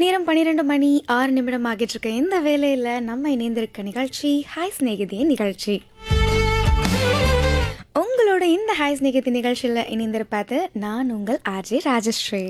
நேரம் பன்னிரெண்டு மணி ஆறு நிமிடம் ஆகிட்டு இருக்க இந்த வேலையில் நம்ம இணைந்திருக்க நிகழ்ச்சி ஹாய் ஸ்நேகிதிய நிகழ்ச்சி உங்களோட இந்த ஹாய் ஸ்நேகிதி நிகழ்ச்சியில் இணைந்திருப்பது நான் உங்கள் ஆர்ஜே ராஜஸ்ரீ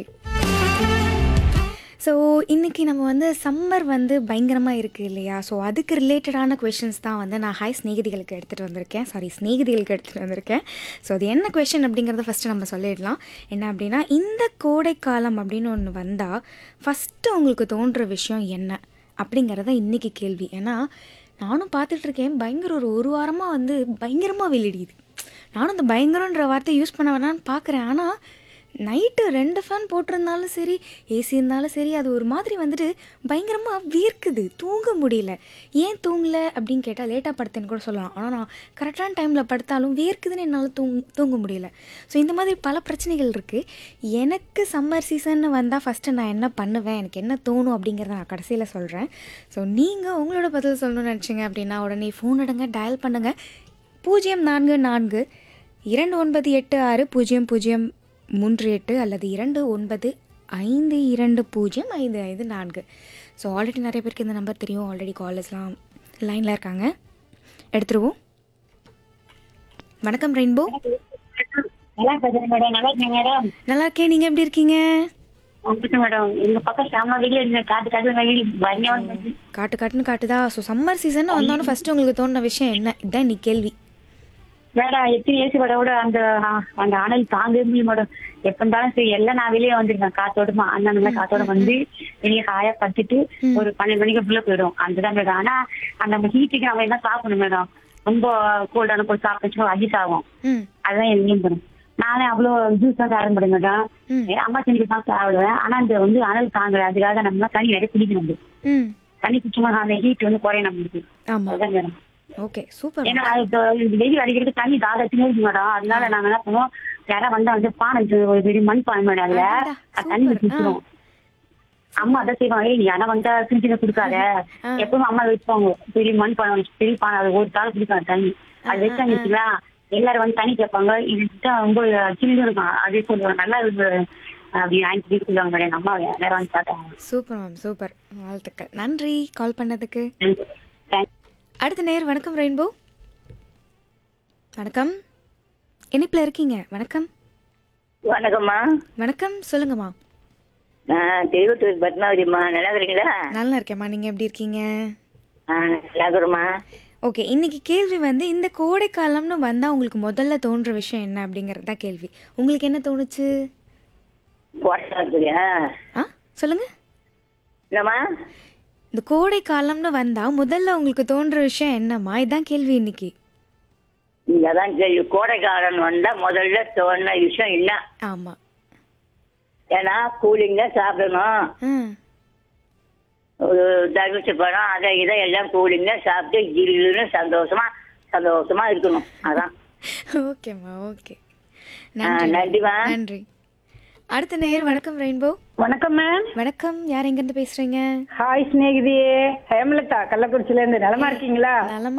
ஸோ இன்றைக்கி நம்ம வந்து சம்மர் வந்து பயங்கரமாக இருக்குது இல்லையா ஸோ அதுக்கு ரிலேட்டடான கொஷின்ஸ் தான் வந்து நான் ஹாய் ஸ்நேகிதிகளுக்கு எடுத்துகிட்டு வந்திருக்கேன் சாரி ஸ்நேகிதிகளுக்கு எடுத்துகிட்டு வந்திருக்கேன் ஸோ அது என்ன கொஷின் அப்படிங்கிறத ஃபஸ்ட்டு நம்ம சொல்லிடலாம் என்ன அப்படின்னா இந்த கோடைக்காலம் அப்படின்னு ஒன்று வந்தால் ஃபஸ்ட்டு உங்களுக்கு தோன்ற விஷயம் என்ன அப்படிங்கிறத இன்றைக்கி கேள்வி ஏன்னா நானும் பார்த்துட்ருக்கேன் பயங்கர ஒரு ஒரு வாரமாக வந்து பயங்கரமாக வெளியிடுது நானும் இந்த பயங்கரன்ற வார்த்தை யூஸ் பண்ண வேணான்னு பார்க்குறேன் ஆனால் நைட்டு ரெண்டு ஃபேன் போட்டிருந்தாலும் சரி ஏசி இருந்தாலும் சரி அது ஒரு மாதிரி வந்துட்டு பயங்கரமாக வீர்க்குது தூங்க முடியல ஏன் தூங்கல அப்படின்னு கேட்டால் லேட்டாக படுத்தேன்னு கூட சொல்லலாம் ஆனால் நான் கரெக்டான டைமில் படுத்தாலும் வேர்க்குதுன்னு என்னால் தூங் தூங்க முடியல ஸோ இந்த மாதிரி பல பிரச்சனைகள் இருக்குது எனக்கு சம்மர் சீசன் வந்தால் ஃபஸ்ட்டு நான் என்ன பண்ணுவேன் எனக்கு என்ன தோணும் அப்படிங்கிறத நான் கடைசியில் சொல்கிறேன் ஸோ நீங்கள் உங்களோட பதில் சொல்லணும்னு நினச்சிங்க அப்படின்னா உடனே ஃபோன் எடுங்க டயல் பண்ணுங்கள் பூஜ்ஜியம் நான்கு நான்கு இரண்டு ஒன்பது எட்டு ஆறு பூஜ்ஜியம் பூஜ்ஜியம் மூன்று எட்டு அல்லது இரண்டு ஒன்பது ஐந்து இரண்டு பூஜ்ஜியம் ஐந்து ஐந்து நான்கு ஸோ ஆல்ரெடி நிறைய பேருக்கு இந்த நம்பர் தெரியும் ஆல்ரெடி காலர்ஸ்லாம் லைனில் இருக்காங்க எடுத்துருவோம் வணக்கம் ரெயின்போ நல்லா பேசுறேன் மேடம் நல்லா இருக்கேன் மேடம் நல்லா இருக்கேன் நீங்கள் எப்படி இருக்கீங்க வந்துட்டு மேடம் எங்க பக்கம் செம்ம வெளியே இருந்த காட்டு காட்டு வெயில் பயங்கரமா இருந்துச்சு. காட்டு காட்டுன்னு காட்டுதா ஸோ சம்மர் சீசன் வந்தோன்னே ஃபஸ்ட்டு உங்களுக்கு தோணுன விஷயம் என்ன இதுதான் இன்னைக்கு கேள்வி மேடம் எத்தனை ஏசி விட விட அந்த ஆ- அந்த அனல் தாங்க முடியும் மேடம் எப்ப இருந்தாலும் சரி எல்லாம் நான் வெளியே வந்துருக்கேன் காத்தோட்டமா அந்த நல்லா காத்தோட வந்து வெளியே காய படுத்துட்டு ஒரு பன்னெண்டு மணிக்கு உள்ள போயிடும் அதுதான் மேடம் ஆனா அந்த நம்ம ஹீட்டுக்கு நம்ம என்ன சாப்பிடணும் மேடம் ரொம்ப கோல்டான போய் சாப்பிட்டு அஜிஸ் ஆகும் ம் அதுதான் எனக்கு மேடம் நானே அவ்வளவு ஜூஸ் தான் சாப்பிட முடியும் மேடம் ம். ஏ, அம்மா செஞ்சு தான் சாப்பிடுவேன் ஆனா இந்த வந்து அனல் தாங்கல அதுக்காக நம்ம தண்ணி நிறைய குடிக்கணும் நம்ம. ம் தண்ணி குடிச்சோமா அந்த ஹீட் வந்து குறையும் நம்மளுக்கு ஆமாம் அதுதான் மேடம் ஓகே சூப்பர் ஏன்னா இப்போ இந்த வெயில் அடிக்கிறது தண்ணி தாகத்துமே இருக்கு மேடம் அதனால நாங்க என்ன பண்ணுவோம் யாராவது வந்தா வந்து பானை வச்சு ஒரு பெரிய மண் பானை மேடம் அதுல அடடா, அது தண்ணி சூப்பர். குடிச்சிடும் அம்மா அதான் செய்வாங்க ஏய் நீ ஆனா வந்தா ஃப்ரிட்ஜில் கொடுக்காத ஆ. எப்பவும் அம்மா வைப்பாங்க பெரிய மண் பானை வச்சு பெரிய பானை அது ஒரு தாள் குடிக்காது தண்ணி அது வச்சாங்க வச்சுக்கலாம் எல்லாரும் வந்து தண்ணி கேட்பாங்க இதுதான் ரொம்ப சில்லு இருக்கும் அதே சொல்லுவாங்க நல்லா இருக்கு அப்படி ஆயிரத்தி சொல்லுவாங்க மேடம் அம்மா எல்லாரும் வந்து பார்த்தாங்க சூப்பர் மேம் சூப்பர் வாழ்த்துக்கள் நன்றி கால் பண்ணதுக்கு தேங்க்ஸ் அடுத்த நேர் வணக்கம் ரெயின்போ வணக்கம் இனிப்பில் இருக்கீங்க வணக்கம் வணக்கம்மா வணக்கம் சொல்லுங்கம்மா நான் திருவத்தூர் பத்மாவதிம்மா நல்லா இருக்கிறீங்களா நல்லா இருக்கேம்மா நீங்கள் எப்படி இருக்கீங்க ஆ நல்லா இருக்கிறோம்மா ஓகே இன்னைக்கு கேள்வி வந்து இந்த கோடை காலம்னு வந்தால் உங்களுக்கு முதல்ல தோன்ற விஷயம் என்ன அப்படிங்கிறது தான் கேள்வி உங்களுக்கு என்ன தோணுச்சு போட்டா இருக்குறியா ஆ சொல்லுங்க என்னம்மா இந்த கோடை காலம்னு வந்தால் முதல்ல உங்களுக்கு தோன்ற விஷயம் என்னம்மா இதுதான் கேள்வி இன்னைக்கு நீங்க அதான் கேள்வி கோடைக்காரன் வந்தா முதல்ல தோணுன விஷயம் என்ன ஆமாம் ஏன்னா கூலிங்கா சாப்பிடணும் ம் ஒரு தர்மிச்சு பழம் அதை இதை எல்லாம் கூலிங்கா சாப்பிட்டு ஜில்லுன்னு சந்தோஷமா சந்தோஷமா இருக்கணும் அதான் ஓகேம்மா ஓகே ஆ, நன்றி நன்றிம்மா நன்றி அடுத்த நேர் வணக்கம் ரெயின்போ வணக்கம் மேம் வணக்கம் யார் எங்கேருந்து பேசுறீங்க ஹாய் ஸ்நேகிதியே ஹேமலதா கள்ளக்குறிச்சில இருந்து நலமா இருக்கீங்களா நலமா